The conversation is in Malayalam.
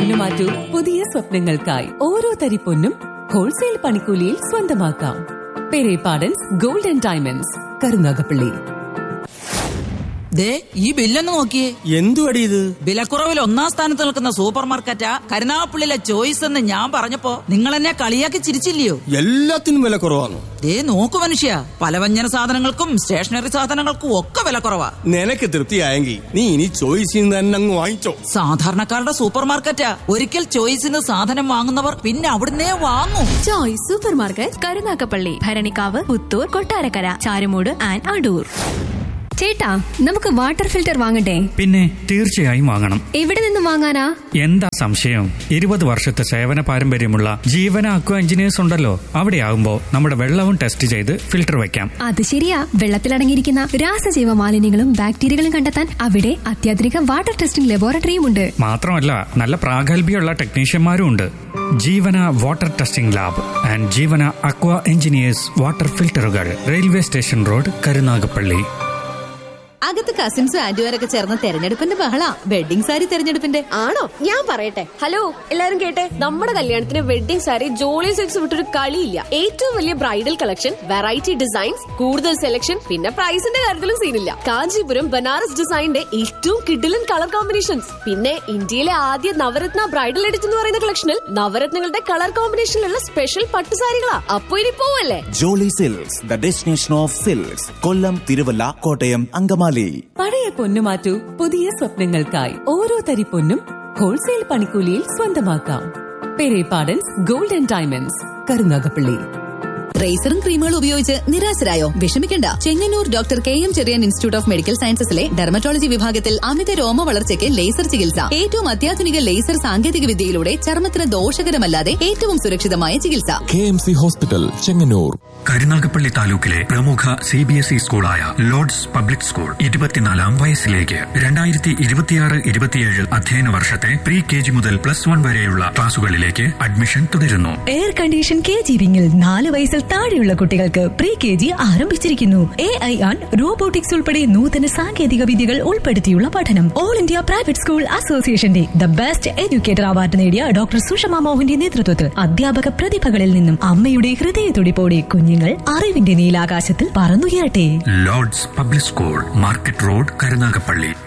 പൊന്നു മാറ്റൂ പുതിയ സ്വപ്നങ്ങൾക്കായി ഓരോ തരി പൊന്നും ഹോൾസെയിൽ പണിക്കൂലിയിൽ സ്വന്തമാക്കാം Perepadans gold and diamonds Karunagappally ദേ ഈ ബില്ലൊന്ന് നോക്കിയേ എന്തുവടി ഇത് വിലക്കുറവിൽ ഒന്നാം സ്ഥാനത്ത് നിൽക്കുന്ന സൂപ്പർ മാർക്കറ്റാ കരുനാഗപ്പള്ളിയിലെ ചോയ്സ് എന്ന് ഞാൻ പറഞ്ഞപ്പോ നിങ്ങൾ എന്നെ കളിയാക്കി ചിരിച്ചില്ലയോ എല്ലാത്തിനും വില കുറവാണ് ദേ നോക്കു മനുഷ്യ പലവ്യഞ്ജന സാധനങ്ങൾക്കും സ്റ്റേഷനറി സാധനങ്ങൾക്കും ഒക്കെ വിലക്കുറവാ നിനക്ക് തൃപ്തിയായെങ്കിൽ നീ ഇനി ചോയ്സിൽ തന്നെ അങ്ങ് വാങ്ങിച്ചോ സാധാരണക്കാരുടെ സൂപ്പർ മാർക്കറ്റാ ഒരിക്കൽ ചോയ്സിന് സാധനം വാങ്ങുന്നവർ പിന്നെ അവിടുന്നേ വാങ്ങും choice super market Karunagappally Bharanikkavu Puthur Kottarakkara Charummoodu and Adoor ചേട്ടാ നമുക്ക് വാട്ടർ ഫിൽറ്റർ വാങ്ങണ്ടേ പിന്നെ തീർച്ചയായും വാങ്ങണം എവിടെ നിന്ന് വാങ്ങാനാ എന്താ സംശയം ഇരുപത് വർഷത്തെ സേവന പാരമ്പര്യമുള്ള ജീവന അക്വ എഞ്ചിനീയേഴ്സ് ഉണ്ടല്ലോ അവിടെ ആകുമ്പോ നമ്മുടെ വെള്ളവും ടെസ്റ്റ് ചെയ്ത് ഫിൽട്ടർ വെക്കാം അത് ശരിയാ വെള്ളത്തിലടങ്ങിയിരിക്കുന്ന രാസജീവ മാലിന്യങ്ങളും ബാക്ടീരിയകളും കണ്ടെത്താൻ അവിടെ അത്യാധുനിക വാട്ടർ ടെസ്റ്റിംഗ് ലബോറട്ടറിയും ഉണ്ട് മാത്രമല്ല നല്ല പ്രാഗൽഭ്യമുള്ള ടെക്നീഷ്യന്മാരും ഉണ്ട് Jeevana water testing lab and Jeevana aqua engineers water ഫിൽട്ടറുകൾ റെയിൽവേ സ്റ്റേഷൻ റോഡ് കരുനാഗപ്പള്ളി അകത്ത് കസിൻസും ആന്റിമാരൊക്കെ ചേർന്ന തെരഞ്ഞെടുപ്പിന്റെ ബഹള വെഡിങ് സാരി തെരഞ്ഞെടുപ്പിന്റെ ആണോ ഞാൻ പറയട്ടെ ഹലോ എല്ലാരും കേട്ടെ നമ്മുടെ കല്യാണത്തിന് വെഡിംഗ് സാരി ജോളി സിൽക്സ് വിട്ടൊരു കളിയില്ല ഏറ്റവും വലിയ ബ്രൈഡൽ കളക്ഷൻ വെറൈറ്റി ഡിസൈൻസ് കൂടുതൽ സെലക്ഷൻ പിന്നെ പ്രൈസിന്റെ കാര്യത്തിലും സീനില്ല കാഞ്ചീപുരം ബനാറസ് ഡിസൈനിന്റെ ഏറ്റവും കിഡിലൻ കളർ കോമ്പിനേഷൻസ് പിന്നെ ഇന്ത്യയിലെ ആദ്യ നവരത്ന ബ്രൈഡൽ എഡിറ്റ് എന്ന് പറയുന്ന കളക്ഷനിൽ നവരത്നങ്ങളുടെ കളർ കോമ്പിനേഷനിലുള്ള സ്പെഷ്യൽ പട്ടുസാരികളാ അപ്പൊ ഇനി പോവല്ലേ Jolly Silks the destination of silks Kollam Thiruvalla Kottayam Angamaly പഴയ പൊന്നു മാറ്റൂ പുതിയ സ്വപ്നങ്ങൾക്കായി ഓരോ തരി പൊന്നും ഹോൾസെയിൽ പണിക്കൂലിയിൽ സ്വന്തമാക്കാം Perepadans gold and diamonds Karunagappally റേസറും ക്രീമുകളും ഉപയോഗിച്ച് നിരാശരായോ വിഷമിക്കണ്ട Chengannur doctor K M Cherian institute of medical സയൻസസിലെ ഡെർമറ്റോളജി വിഭാഗത്തിൽ അമിത രോമ വളർച്ചയ്ക്ക് ലേസർ ചികിത്സ ഏറ്റവും അത്യാധുനിക ലേസർ സാങ്കേതിക വിദ്യയിലൂടെ ചർമ്മത്തിന് ദോഷകരമല്ലാതെ ഏറ്റവും സുരക്ഷിതമായ ചികിത്സ K M C hospital Chengannur Karunagappally താലൂക്കിലെ പ്രമുഖ സി ബി എസ് ഇ സ്കൂളായ ലോർഡ്സ് പബ്ലിക് സ്കൂൾ ഇരുപത്തിനാലാം വയസ്സിലേക്ക് രണ്ടായിരത്തി ഇരുപത്തിയാറ് ഇരുപത്തിയേഴ് അധ്യയന വർഷത്തെ പ്രീ കെ ജി മുതൽ പ്ലസ് വൺ വരെയുള്ള ക്ലാസുകളിലേക്ക് അഡ്മിഷൻ തുടരുന്നു എയർ കണ്ടീഷൻ കെ ജി വിങ്ങിൽ നാല് വയസ്സിൽ താഴെയുള്ള കുട്ടികൾക്ക് പ്രീ കെ ജി ആരംഭിച്ചിരിക്കുന്നു എ ഐ ആൻ റോബോട്ടിക്സ് ഉൾപ്പെടെ നൂതന സാങ്കേതിക വിദ്യകൾ ഉൾപ്പെടുത്തിയുള്ള പഠനം ഓൾ ഇന്ത്യ പ്രൈവറ്റ് സ്കൂൾ അസോസിയേഷന്റെ ദ ബെസ്റ്റ് എഡ്യൂക്കേറ്റർ അവാർഡ് നേടിയ ഡോക്ടർ സുഷമ മോഹന്റെ നേതൃത്വത്തിൽ അധ്യാപക പ്രതിഭകളിൽ നിന്നും അമ്മയുടെ ഹൃദയത്തുടിപ്പോടെ കുഞ്ഞുങ്ങൾ അറിവിന്റെ നീലാകാശത്തിൽ പറന്നുയരട്ടെ Lord's public school market road Karunagappally